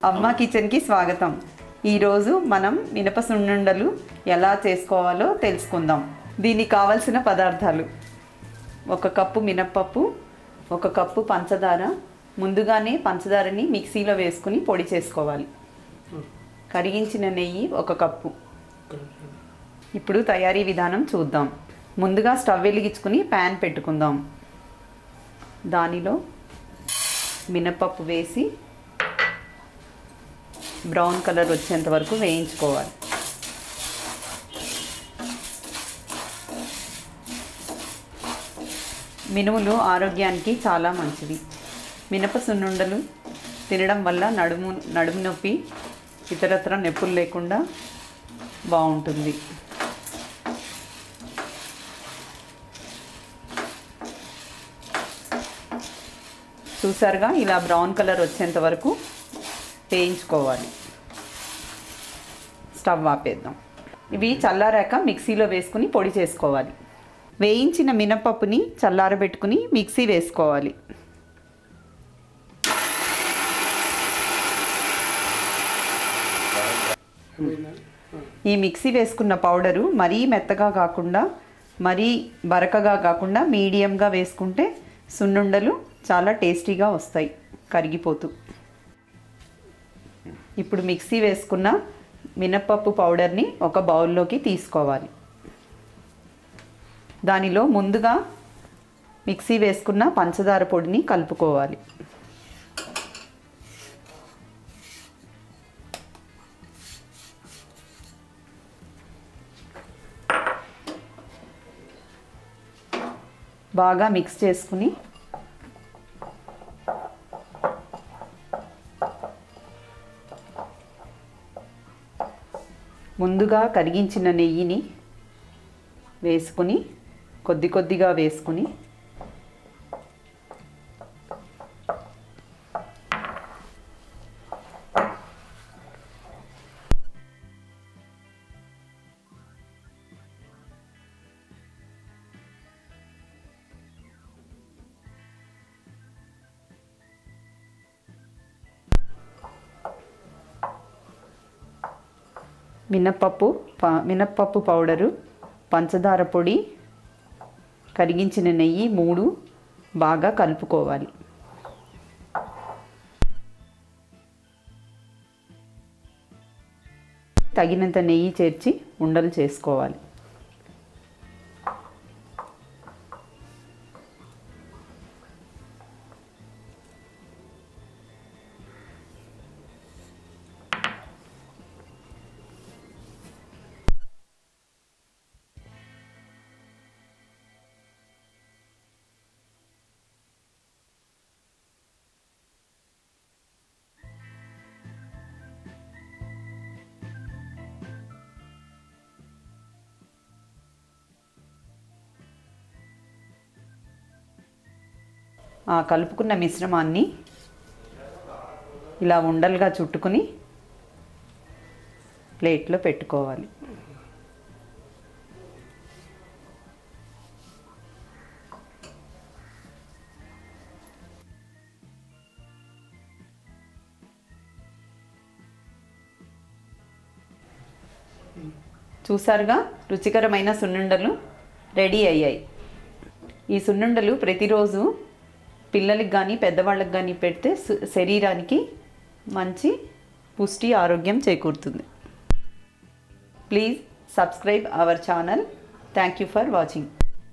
అమ్మ కిచెన్కి స్వాగతం ఈరోజు మనం మినప సున్నుండలు ఎలా చేసుకోవాలో తెలుసుకుందాం దీనికి కావలసిన పదార్థాలు ఒక కప్పు మినప్పప్పు ఒక కప్పు పంచదార ముందుగానే పంచదారని మిక్సీలో వేసుకుని పొడి చేసుకోవాలి కరిగించిన నెయ్యి ఒక కప్పు ఇప్పుడు తయారీ విధానం చూద్దాం ముందుగా స్టవ్ వెలిగించుకుని ప్యాన్ పెట్టుకుందాం దానిలో మినపప్పు వేసి బ్రౌన్ కలర్ వచ్చేంత వరకు వేయించుకోవాలి మినుములు ఆరోగ్యానికి చాలా మంచివి మినప సున్నుండలు తినడం వల్ల నడుము నడుము నొప్పి ఇతరత్ర నొప్పులు లేకుండా బాగుంటుంది చూసారుగా ఇలా బ్రౌన్ కలర్ వచ్చేంత వరకు వేయించుకోవాలి స్టవ్ ఆపేద్దాం ఇవి చల్లారాక మిక్సీలో వేసుకుని పొడి చేసుకోవాలి వేయించిన మినపప్పుని చల్లారబెట్టుకుని మిక్సీ వేసుకోవాలి ఈ మిక్సీ వేసుకున్న పౌడరు మరీ మెత్తగా కాకుండా మరీ బరకగా కాకుండా మీడియంగా వేసుకుంటే సున్నుండలు చాలా టేస్టీగా వస్తాయి కరిగిపోతూ ఇప్పుడు మిక్సీ వేసుకున్న మినప్పప్పు పౌడర్ని ఒక బౌల్లోకి తీసుకోవాలి దానిలో ముందుగా మిక్సీ వేసుకున్న పంచదార పొడిని కలుపుకోవాలి బాగా మిక్స్ చేసుకుని ముందుగా కరిగించిన నెయ్యిని వేసుకుని కొద్ది కొద్దిగా వేసుకుని మినప్పప్పు ప మినప్పప్పు పౌడరు పంచదార పొడి కరిగించిన నెయ్యి మూడు బాగా కలుపుకోవాలి తగినంత నెయ్యి చేర్చి ఉండలు చేసుకోవాలి ఆ కలుపుకున్న మిశ్రమాన్ని ఇలా ఉండలుగా చుట్టుకుని ప్లేట్లో పెట్టుకోవాలి చూసారుగా రుచికరమైన సున్నుండలు రెడీ అయ్యాయి ఈ సున్నుండలు ప్రతిరోజు పిల్లలకి కానీ పెద్దవాళ్ళకి కానీ పెడితే సు- శరీరానికి మంచి పుష్టి ఆరోగ్యం చేకూరుతుంది please subscribe our channel thank you for watching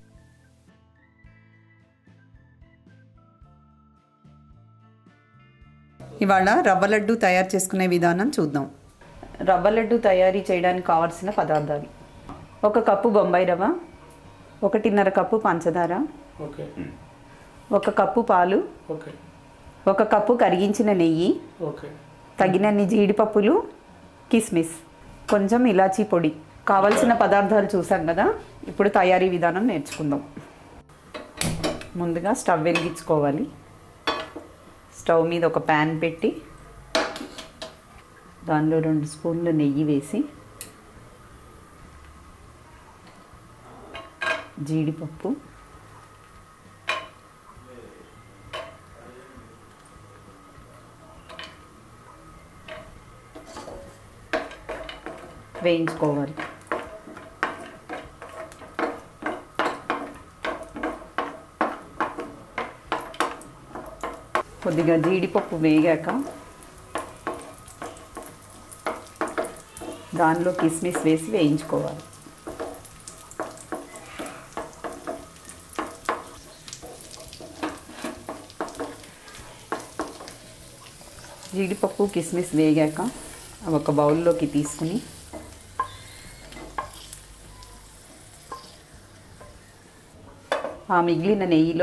ఇవాళ రవ్వ లడ్డు తయారు చేసుకునే విధానం చూద్దాం రవ్వ లడ్డు తయారీ చేయడానికి కావాల్సిన పదార్థాలు ఒక కప్పు బొంబాయి రవ్వ ఒకటిన్నర కప్పు పంచదార ఓకే ఒక కప్పు పాలు ఓకే ఒక కప్పు కరిగించిన నెయ్యి ఓకే తగినన్ని జీడిపప్పులు కిస్మిస్ కొంచెం ఇలాచీ పొడి కావలసిన పదార్థాలు చూసాం కదా ఇప్పుడు తయారీ విధానం నేర్చుకుందాం ముందుగా స్టవ్ వెలిగించుకోవాలి స్టవ్ మీద ఒక ప్యాన్ పెట్టి దానిలో రెండు స్పూన్లు నెయ్యి వేసి జీడిపప్పు వేయించుకోవాలి కొద్దిగా జీడిపప్పు వేగాక దానిలో కిస్మిస్ వేసి వేయించుకోవాలి జీడిపప్పు కిస్మిస్ వేగాక అవి ఒక బౌల్లోకి తీసుకుని ఆ మిగిలిన నెయ్యిలో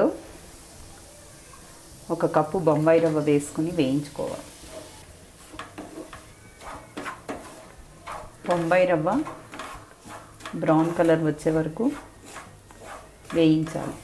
ఒక కప్పు బొంబాయి రవ్వ వేసుకుని వేయించుకోవాలి బొంబాయి రవ్వ బ్రౌన్ కలర్ వచ్చే వరకు వేయించాలి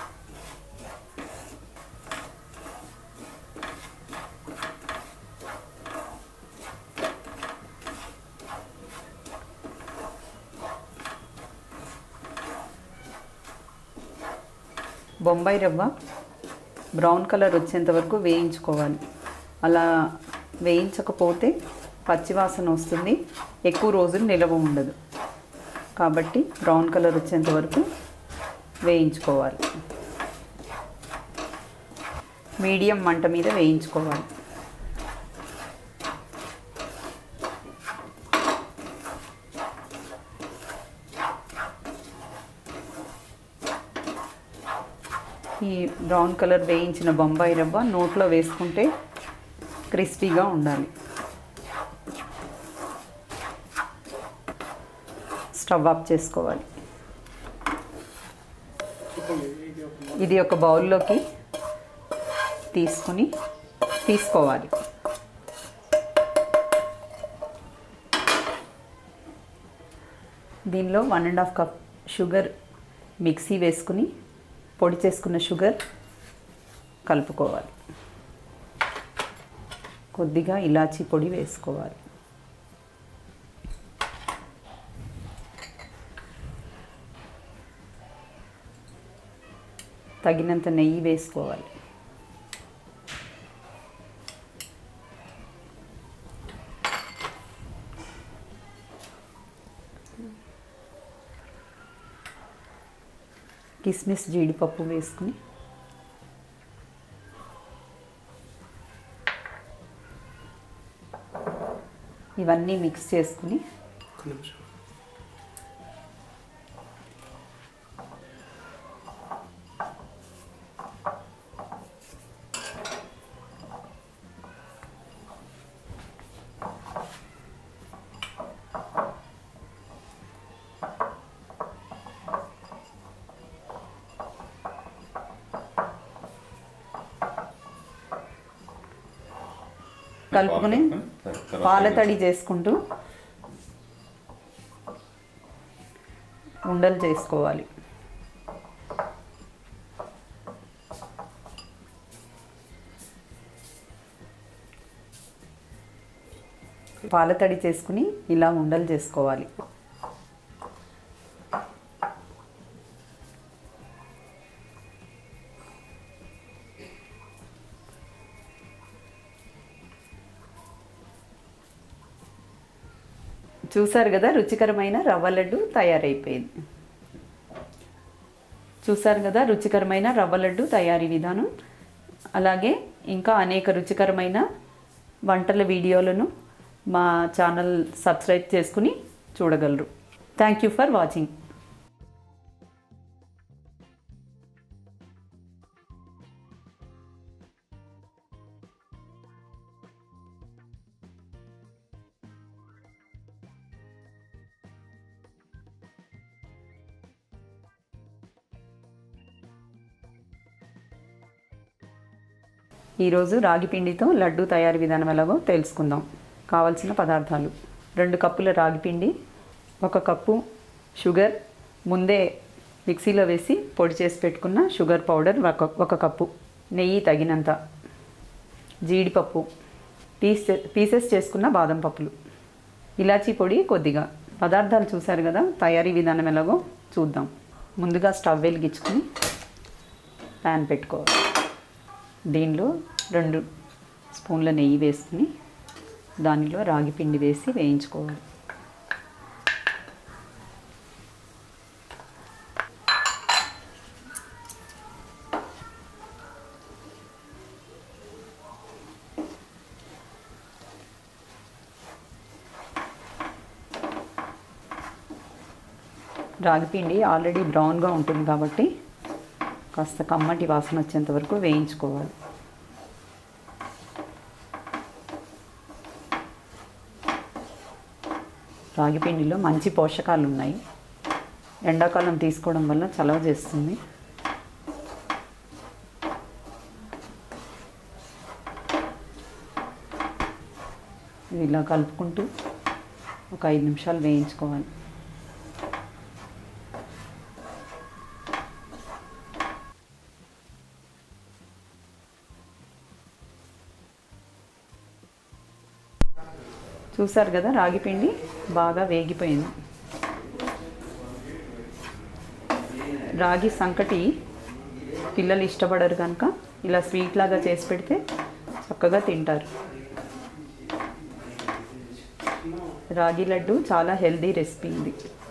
బొంబాయి రవ్వ బ్రౌన్ కలర్ వచ్చేంత వరకు వేయించుకోవాలి అలా వేయించకపోతే పచ్చివాసన వస్తుంది ఎక్కువ రోజులు నిలవ ఉండదు కాబట్టి బ్రౌన్ కలర్ వచ్చేంత వరకు వేయించుకోవాలి మీడియం మంట మీద వేయించుకోవాలి ఈ బ్రౌన్ కలర్ వేయించిన బొంబాయి రవ్వ నోట్లో వేసుకుంటే క్రిస్పీగా ఉండాలి స్టవ్ ఆఫ్ చేసుకోవాలి ఇది ఒక బౌల్లోకి తీసుకుని తీసుకోవాలి దీనిలో one and half cup sugar mixie వేసుకుని పొడి చేసుకున్న షుగర్ కలుపుకోవాలి కొద్దిగా ఇలాచీ పొడి వేసుకోవాలి తగినంత నెయ్యి వేసుకోవాలి కిస్మిస్ జీడిపప్పు వేసుకుని ఇవన్నీ మిక్స్ చేసుకుని ఒక్క నిమిషం కలుపుకుని పాల తడి చేసుకుంటూ ఉండలు చేసుకోవాలి పాల తడి చేసుకుని ఇలా ఉండలు చేసుకోవాలి చూసారు కదా రుచికరమైన రవ్వ లడ్డు తయారైపోయింది చూసారు కదా రుచికరమైన రవ్వ లడ్డు తయారీ విధానం అలాగే ఇంకా అనేక రుచికరమైన వంటల వీడియోలను మా ఛానల్ సబ్స్క్రైబ్ చేసుకుని చూడగలరు థ్యాంక్ యూ ఫర్ వాచింగ్ ఈరోజు రాగి పిండితో లడ్డు తయారీ విధానం ఎలాగో తెలుసుకుందాం కావలసిన పదార్థాలు రెండు కప్పుల రాగి పిండి ఒక కప్పు షుగర్ ముందే మిక్సీలో వేసి పొడి చేసి పెట్టుకున్న షుగర్ పౌడర్ ఒక ఒక కప్పు నెయ్యి తగినంత జీడిపప్పు పీస్ పీసెస్ చేసుకున్న బాదం పప్పులు ఇలాచీ పొడి కొద్దిగా పదార్థాలు చూశారు కదా తయారీ విధానం ఎలాగో చూద్దాం ముందుగా స్టవ్ వెలిగించుకుని ప్యాన్ పెట్టుకోవాలి దీనిలో రెండు స్పూన్ల నెయ్యి వేసుకుని దానిలో రాగి పిండి వేసి వేయించుకోవాలి రాగి పిండి ఆల్రెడీ బ్రౌన్గా ఉంటుంది కాబట్టి కాస్త కమ్మటి వాసన వచ్చేంత వరకు వేయించుకోవాలి రాగి పిండిలో మంచి పోషకాలు ఉన్నాయి ఎండాకాలం తీసుకోవడం వల్ల చలవ చేస్తుంది ఇది ఇలా కలుపుకుంటూ ఒక ఐదు నిమిషాలు వేయించుకోవాలి చూసారు కదా రాగి పిండి బాగా వేగిపోయింది రాగి సంకటి పిల్లలు ఇష్టపడరు కనుక ఇలా స్వీట్ లాగా చేసి పెడితే చక్కగా తింటారు రాగి లడ్డు చాలా హెల్దీ రెసిపీ ఇది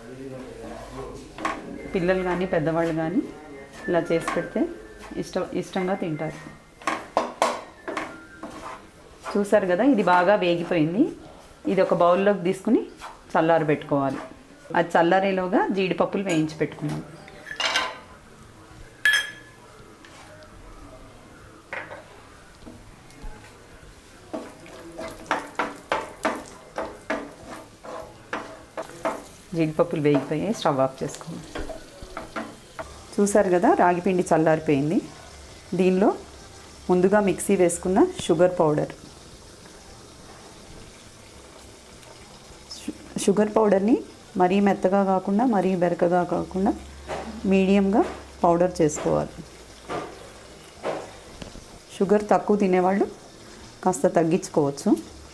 పిల్లలు కానీ పెద్దవాళ్ళు కానీ ఇలా చేసి పెడితే ఇష్ట ఇష్టంగా తింటారు చూసారు కదా ఇది బాగా వేగిపోయింది ఇది ఒక బౌల్లోకి తీసుకుని చల్లారి పెట్టుకోవాలి అది చల్లారేలోగా జీడిపప్పులు వేయించి పెట్టుకున్నాం జీడిపప్పులు వేగిపోయాయి స్టవ్ ఆఫ్ చేసుకోండి చూసారు కదా రాగి పిండి చల్లారిపోయింది దీనిలో ముందుగా మిక్సీ వేసుకున్న షుగర్ పౌడర్ షు- షుగర్ పౌడర్ని మరీ మెత్తగా కాకుండా మరీ బెరకగా కాకుండా మీడియంగా పౌడర్ చేసుకోవాలి షుగర్ తక్కువ తినేవాళ్ళు కాస్త తగ్గించుకోవచ్చు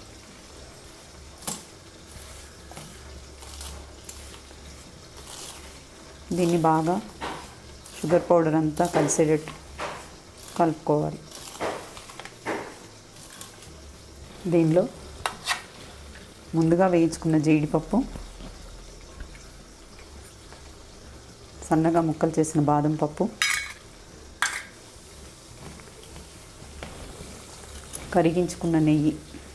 దీన్ని బాగా షుగర్ పౌడర్ అంతా కలిసేటట్టు కలుపుకోవాలి దీనిలో ముందుగా వేయించుకున్న జీడిపప్పు సన్నగా ముక్కలు చేసిన బాదం పప్పు కరిగించుకున్న నెయ్యి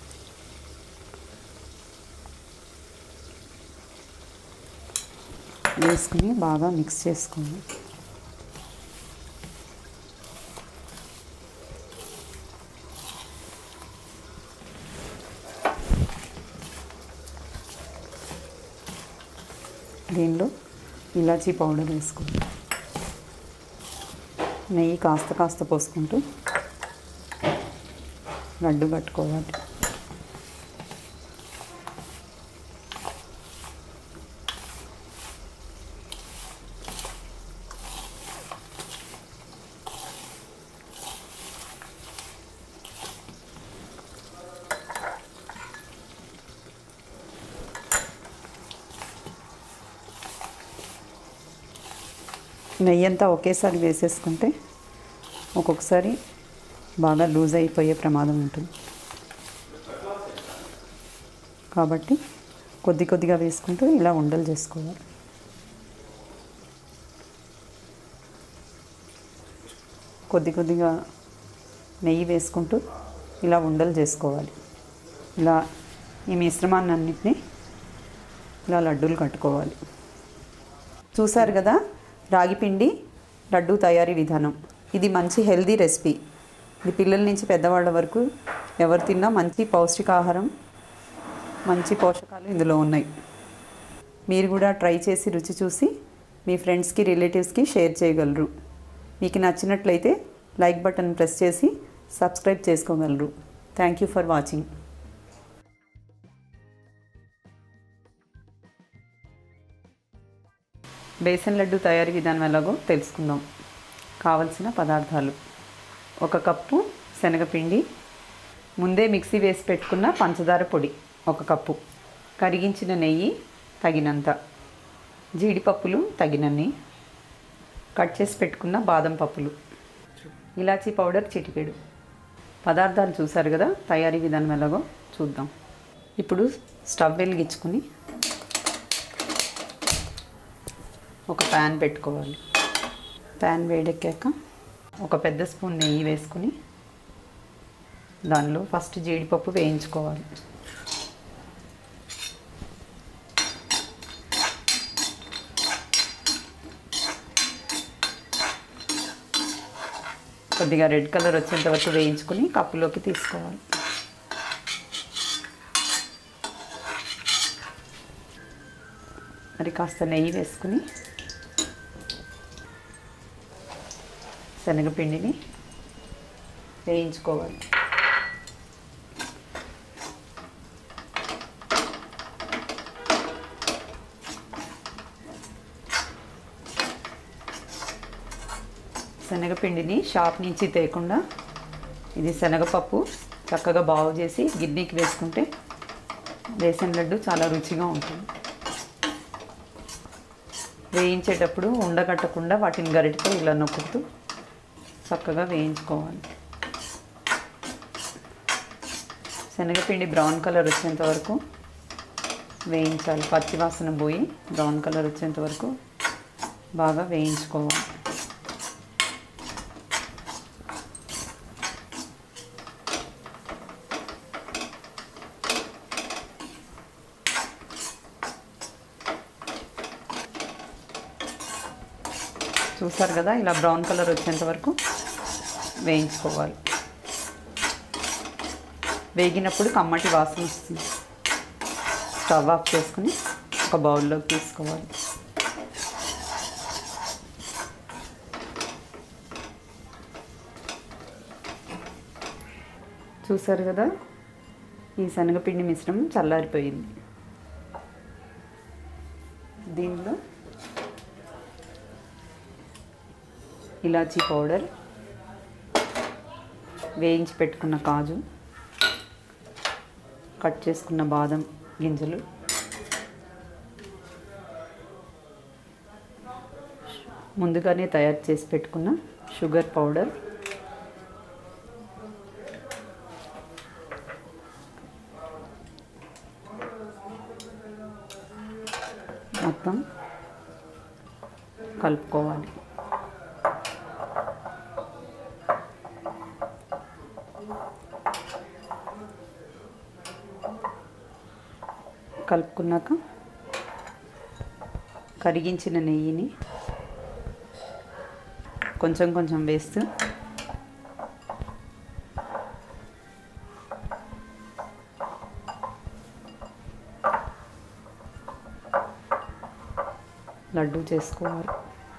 వేసుకుని బాగా మిక్స్ చేసుకోండి దీనిలో ఇలాచీ పౌడర్ వేసుకోండి నెయ్యి కాస్త కాస్త పోసుకుంటూ లడ్డు కట్టుకోవాలి నెయ్యి అంతా ఒకేసారి వేసేసుకుంటే ఒక్కొక్కసారి బాగా లూజ్ అయిపోయే ప్రమాదం ఉంటుంది కాబట్టి కొద్ది కొద్దిగా వేసుకుంటూ ఇలా ఉండలు చేసుకోవాలి కొద్ది కొద్దిగా నెయ్యి వేసుకుంటూ ఇలా ఉండలు చేసుకోవాలి ఇలా ఈ మిశ్రమాన్ని అన్నింటినీ ఇలా లడ్డూలు కట్టుకోవాలి చూసారు కదా రాగిపిండి లడ్డు తయారీ విధానం ఇది మంచి హెల్దీ రెసిపీ ఇది పిల్లల నుంచి పెద్దవాళ్ళ వరకు ఎవరు తిన్నా మంచి పౌష్టికాహారం మంచి పోషకాలు ఇందులో ఉన్నాయి మీరు కూడా ట్రై చేసి రుచి చూసి మీ ఫ్రెండ్స్కి రిలేటివ్స్కి షేర్ చేయగలరు మీకు నచ్చినట్లయితే లైక్ బటన్ ప్రెస్ చేసి సబ్స్క్రైబ్ చేసుకోగలరు thank you for watching besan laddoo తయారీ విధానం ఎలాగో తెలుసుకుందాం కావలసిన పదార్థాలు ఒక కప్పు శనగపిండి ముందే మిక్సీ వేసి పెట్టుకున్న పంచదార పొడి ఒక కప్పు కరిగించిన నెయ్యి తగినంత జీడిపప్పులు తగినన్ని కట్ చేసి పెట్టుకున్న బాదం పప్పులు ఇలాచీ పౌడర్ చిటికెడు పదార్థాలు చూసారు కదా తయారీ విధానం ఎలాగో చూద్దాం ఇప్పుడు స్టవ్ వెలిగించుకుని ఒక ప్యాన్ పెట్టుకోవాలి ప్యాన్ వేడెక్కాక ఒక పెద్ద స్పూన్ నెయ్యి వేసుకుని దానిలో ఫస్ట్ జీడిపప్పు వేయించుకోవాలి కొద్దిగా రెడ్ కలర్ వచ్చేంత వరకు వేయించుకుని కప్పులోకి తీసుకోవాలి మరి కాస్త నెయ్యి వేసుకుని శనగపిండిని వేయించుకోవాలి శనగపిండిని షాప్ నుంచి తేకుండా ఇది శనగపప్పు చక్కగా బాగు చేసి గిన్నెకి వేసుకుంటే బేసన్ లడ్డు చాలా రుచిగా ఉంటుంది వేయించేటప్పుడు ఉండగట్టకుండా వాటిని గరిటతో ఇలా నొక్కుతూ చక్కగా వేయించుకోవాలి శనగపిండి బ్రౌన్ కలర్ వచ్చేంత వరకు వేయించాలి పచ్చి వాసన పోయి బ్రౌన్ కలర్ వచ్చేంత వరకు బాగా వేయించుకోవాలి చూసారు కదా ఇలా బ్రౌన్ కలర్ వచ్చేంత వరకు వేయించుకోవాలి వేగినప్పుడు కమ్మటి వాసన వస్తుంది స్టవ్ ఆఫ్ చేసుకుని ఒక బౌల్లోకి తీసుకోవాలి చూసారు కదా ఈ శనగపిండి మిశ్రమం చల్లారిపోయింది దీనిలో ఇలాచీ పౌడర్ వేయించి పెట్టుకున్న కాజు కట్ చేసుకున్న బాదం గింజలు ముందుగానే తయారు చేసి పెట్టుకున్న షుగర్ పౌడర్ మొత్తం కలుపుకోవాలి కలుపుకున్నాక కరిగించిన నెయ్యిని కొంచెం కొంచెం వేస్తూ లడ్డు చేసుకోవాలి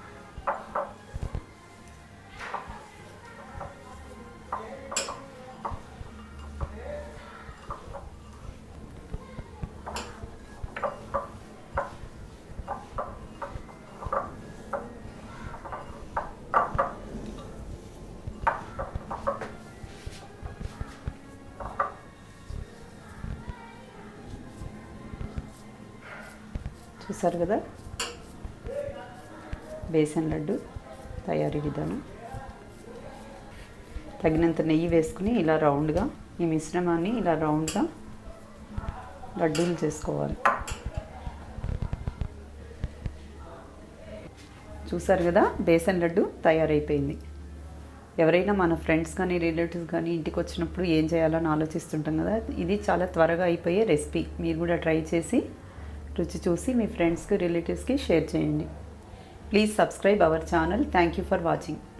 చూసారు కదా బేసన్ లడ్డు తయారీ విధానం తగినంత నెయ్యి వేసుకుని ఇలా రౌండ్గా ఈ మిశ్రమాన్ని ఇలా రౌండ్గా లడ్డూలు చేసుకోవాలి చూసారు కదా బేసన్ లడ్డు తయారైపోయింది ఎవరైనా మన ఫ్రెండ్స్ కానీ రిలేటివ్స్ కానీ ఇంటికి వచ్చినప్పుడు ఏం చేయాలని ఆలోచిస్తుంటాం కదా ఇది చాలా త్వరగా అయిపోయే రెసిపీ మీరు కూడా ట్రై చేసి రుచి చూసి మీ ఫ్రెండ్స్కి రిలేటివ్స్కి షేర్ చేయండి please subscribe our channel thank you for watching